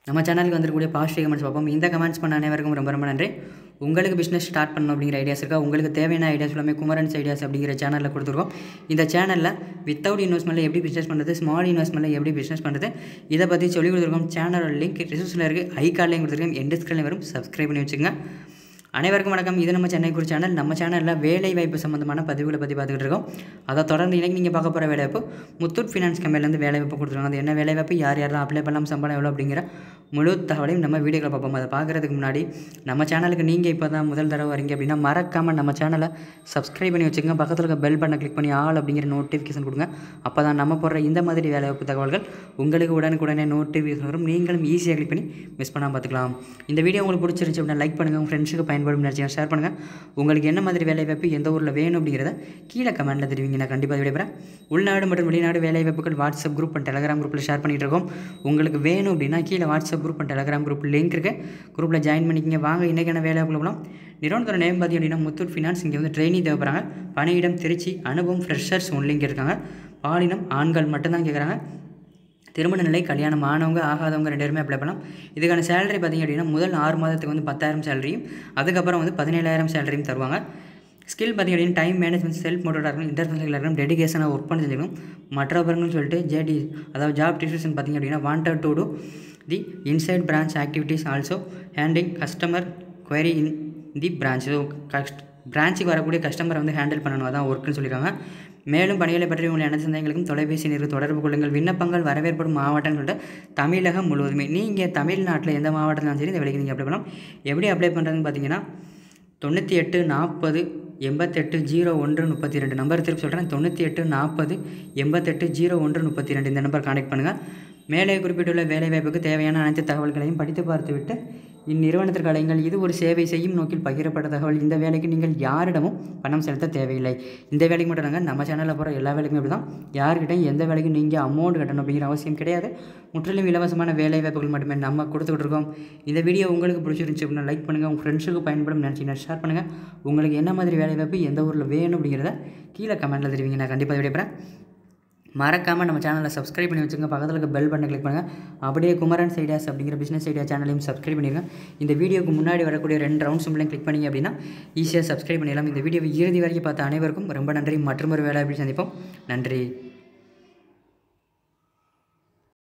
நம்ம சேனலுக்கு வந்துருக்கூடிய positive comments பார்ப்போம் இந்த கமெண்ட்ஸ் பண்ண அனைவருக்கும் ரொம்ப ரொம்ப நன்றி உங்களுக்கு பிஸ்னஸ் ஸ்டார்ட் பண்ணணும் அப்படிங்கிற ஐடியாஸ் இருக்கா உங்களுக்கு தேவையான ஐடியாஸ் எல்லாமே குமரன்ஸ் ஐடியாஸ் அப்படிங்கிற சேனலில் கொடுத்துருக்கோம் இந்த சேனலில் வித்தவுட் இன்வெஸ்ட்மெண்ட்டில் எப்படி பிஸ்னஸ் பண்ணுறது ஸ்மால் இன்வெஸ்ட்மெண்ட்டில் எப்படி பிஸ்னஸ் பண்ணுறது இதை பற்றி சொல்லி கொடுத்துருக்கோம் சேனலோட லிங்க் டிஸ்கிரிப்ஷனில் இருக்குது ஐ கார்ட்லையும் கொடுத்துருக்கோம் என் டிஸ்கிரிப்ஷனில் வரும் சப்ஸ்கிரைப் பண்ணி வச்சுங்க அனைவருக்கும் வணக்கம் இது நம்ம சென்னை குறி சேனல் நம்ம சேனலில் வேலை வாய்ப்பு சம்மந்தமான பதிவுகளை பற்றி பார்த்துக்கிட்டு இருக்கோம் அதை தொடர்ந்து இன்றைக்கி நீங்கள் பார்க்க போகிற வேலைவாய்ப்பு முத்தூட் ஃபினான்ஸ் கம்பெனிலேருந்து வேலை வாய்ப்பு கொடுத்துருக்காங்க அது என்ன வேலை வாய்ப்பு யார் யாரெல்லாம் அப்ளை பண்ணலாம் சம்பளம் எவ்வளோ அப்படிங்கிற முழு தகவலையும் நம்ம வீடியோவில் பார்ப்போம் அதை பார்க்குறதுக்கு முன்னாடி நம்ம சேனலுக்கு நீங்கள் இப்போ தான் முதல் தடவை வரீங்க அப்படின்னா மறக்காமல் நம்ம சேனலை சப்ஸ்கிரைப் பண்ணி வச்சுக்கோங்க பக்கத்தில் இருக்க பெல் பட்டனை கிளிக் பண்ணி ஆல் அப்படிங்கிற நோட்டிஃபிகேஷன் கொடுங்க அப்போ தான் நம்ம போடுற இந்த மாதிரி வேலைவாய்ப்பு தகவல்கள் உங்களுக்கு உடனுக்குடனே நோட்டிஃபிகேஷன் வரும் நீங்களும் ஈஸியாக கிளிக் பண்ணி மிஸ் பண்ணாமல் பார்த்துக்கலாம் இந்த வீடியோ உங்களுக்கு பிடிச்சிருந்துச்சு அப்படின்னா லைக் பண்ணுங்கள் உங்கள் ஃப்ரெண்ட்ஸுக்கு பயன்படும் நினச்சிங்க ஷேர் பண்ணுங்கள் உங்களுக்கு என்ன மாதிரி வேலை வாய்ப்பு எந்த ஊரில் வேணும் அப்படிங்கிறத கீழே கமெண்ட்டில் தெரிவிங்க நான் கண்டிப்பாக விடைபெறேன் உள்நாடு மற்றும் வெளிநாடு வேலை வாய்ப்புகள் வாட்ஸ்அப் குரூப் அண்ட் டெலகிராம் குரூப்பில் ஷேர் பண்ணிகிட்டு இருக்கோம் உங்களுக்கு வேணும் அப்படின்னா கீழே WhatsApp group and Telegram group link இருக்குது குரூப்பில் ஜாயின் பண்ணிக்கிங்க வாங்க இன்றைக்கான வேலை வாய்ப்புகள் போகலாம் நிறுவனத்தோட நேம் பார்த்திங்க அப்படின்னா முத்தூட் ஃபினான்ஸ் இங்கே வந்து ட்ரெயினிங் தேவைப்படுறாங்க பணியிடம் திருச்சி அனுபவம் ஃப்ரெஷர்ஸ் ஒன்லிங்க இருக்காங்க பாலினம் ஆண்கள் மட்டும்தான் கேட்குறாங்க திருமண நிலை கல்யாணம் ஆனவங்க ஆகாதவங்க ரெண்டு பேருமே அப்ளை பண்ணலாம் இதுக்கான சேலரி பார்த்திங்க அப்படின்னா முதல் ஆறு மாதத்துக்கு வந்து பத்தாயிரம் சேலரியும் அதுக்கப்புறம் வந்து பதினேழாயிரம் சேலரியும் தருவாங்க ஸ்கில் பார்த்திங்க அப்படின்னா டைம் மேனேஜ்மெண்ட் செல்ஃப் மோட்டோடாக இருக்கணும் இன்டர்நேஷனல் இருக்கணும் டெடிகேஷனாக ஒர்க் பண்ணி செஞ்சுக்கணும் மற்றவர்கள்னு சொல்லிட்டு ஜேடி அதாவது ஜாப் டிஸ்கிரிப்ஷன் பார்த்திங்க அப்படின்னா wanted to do the inside branch activities also handling customer query in the branch so கஸ்ட் பிரான்ச்சுக்கு வரக்கூடிய கஸ்டமரை வந்து ஹேண்டில் பண்ணணும் அதான் ஒர்க்குன்னு சொல்லியிருக்காங்க மேலும் பணிகளை பற்றி உங்களை அனைத்து சந்தேகங்களுக்கும் தொலைபேசி நிறுவ தொடர்பு கொள்ளுங்கள் விண்ணப்பங்கள் வரவேற்படும் மாவட்டம்னு சொல்லிட்டு தமிழகம் முழுவதுமே நீங்கள் தமிழ்நாட்டில் எந்த மாவட்டத்திலும் சரி இந்த வேலைக்கு நீங்கள் அப்ளை பண்ணலாம் எப்படி அப்ளை பண்ணுறதுன்னு பார்த்தீங்கன்னா தொண்ணூற்றி எட்டு நாற்பது எண்பத்தெட்டு ஜீரோ ஒன்று முப்பத்தி ரெண்டு நம்பர் திருப்பி சொல்கிறேன் தொண்ணூற்றி எட்டு நாற்பது எண்பத்தெட்டு ஜீரோ ஒன்று முப்பத்தி ரெண்டு இந்த நம்பர் கான்டெக்ட் பண்ணுங்கள் மேலே குறிப்பிட்டுள்ள வேலைவாய்ப்புக்கு தேவையான அனைத்து தகவல்களையும் படித்து பார்த்துவிட்டு இந்நிறுவனத்திற்கு அழைங்கள் இது ஒரு சேவை செய்யும் நோக்கில் பகிரப்பட்ட தகவல் இந்த வேலைக்கு நீங்கள் யாரிடமும் பணம் செலுத்த தேவையில்லை இந்த வேலைக்கு மட்டும் நாங்கள் நம்ம சேனலில் போகிற எல்லா வேலைக்குமே அப்படி தான் யார்கிட்டையும் எந்த வேலைக்கும் நீங்கள் அமௌண்ட் கட்டணும் அப்படிங்கிற அவசியம் கிடையாது முற்றிலும் இலவசமான வேலை வாய்ப்புகள் மட்டுமே நம்ம கொடுத்துக்கிட்டு இருக்கோம் இந்த வீடியோ உங்களுக்கு பிடிச்சிருந்துச்சு அப்படின்னா லைக் பண்ணுங்கள் உங்கள் ஃப்ரெண்ட்ஸுக்கு பயன்படும் நினச்சிங்கன்னா ஷேர் பண்ணுங்கள் உங்களுக்கு என்ன மாதிரி வேலை வாய்ப்பு எந்த ஊரில் வேணும் அப்படிங்கிறத கீழே கமெண்ட்டில் தெரிவிங்க நான் கண்டிப்பாக விடைபெறேன் மறக்காமல் நம்ம சேனலை சப்ஸ்கிரைப் பண்ணி வச்சுங்க பக்கத்தில் இருக்க பெல் பட்டனை கிளிக் பண்ணுங்கள் அப்படியே குமரன்ஸ் ஐடியாஸ் அப்படிங்கிற பிஸ்னஸ் ஐடியா சேனலையும் சப்ஸ்கிரைப் பண்ணிடுங்க இந்த வீடியோக்கு முன்னாடி வரக்கூடிய ரெண்டு ரவுண்ட் சிம்பிளையும் கிளிக் பண்ணி அப்படின்னா ஈஸியாக சப்ஸ்கிரைப் பண்ணிடலாம் இந்த வீடியோவை இறுதி வரைக்கும் பார்த்த அனைவருக்கும் ரொம்ப நன்றி மற்றொரு வேலை அப்படி சந்திப்போம் நன்றி